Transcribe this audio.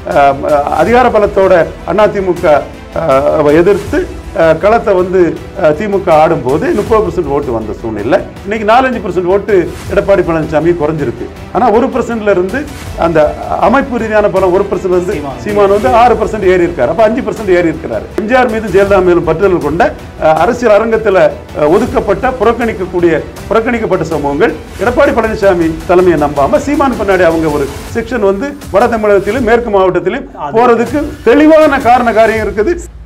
அஹ், அதிகார பலத்தோட அதிமுக அஹ், எதிர்த்து அஹ், களத்தை வந்து அஹ், திமுக ஆடும்போது முப்பது பர்சன்ட் ஓட்டு வந்த சூழ்நிலை இன்னைக்கு நாலஞ்சு பர்சன்ட் ஓட்டு எடப்பாடி பழனிசாமி குறைஞ்சிருக்கு ஆனா ஒரு பர்சன்ட்ல இருந்து அந்த அமைப்பு ரீதியான பலம் ஒரு பர்சன்ட் வந்து சீமான் வந்து ஆறு பர்சன்ட் ஏறி இருக்காரு அப்ப அஞ்சு பர்சன்ட் ஏறி இருக்கிறாரு எம்ஜிஆர் மீது ஜெயலலிதா மேலும் பற்றுதல் கொண்ட அஹ், அரசியல் அரங்கத்தில் அஹ், ஒதுக்கப்பட்ட புறக்கணிக்கக்கூடிய புறக்கணிக்கப்பட்ட சமூகங்கள் எடப்பாடி பழனிசாமி தலைமையை நம்பாம சீமான் பின்னாடி அவங்க ஒரு செக்ஷன் வந்து வட தமிழகத்திலும் மேற்கு மாவட்டத்திலும் போறதுக்கு தெளிவான காரண காரியம் இருக்குது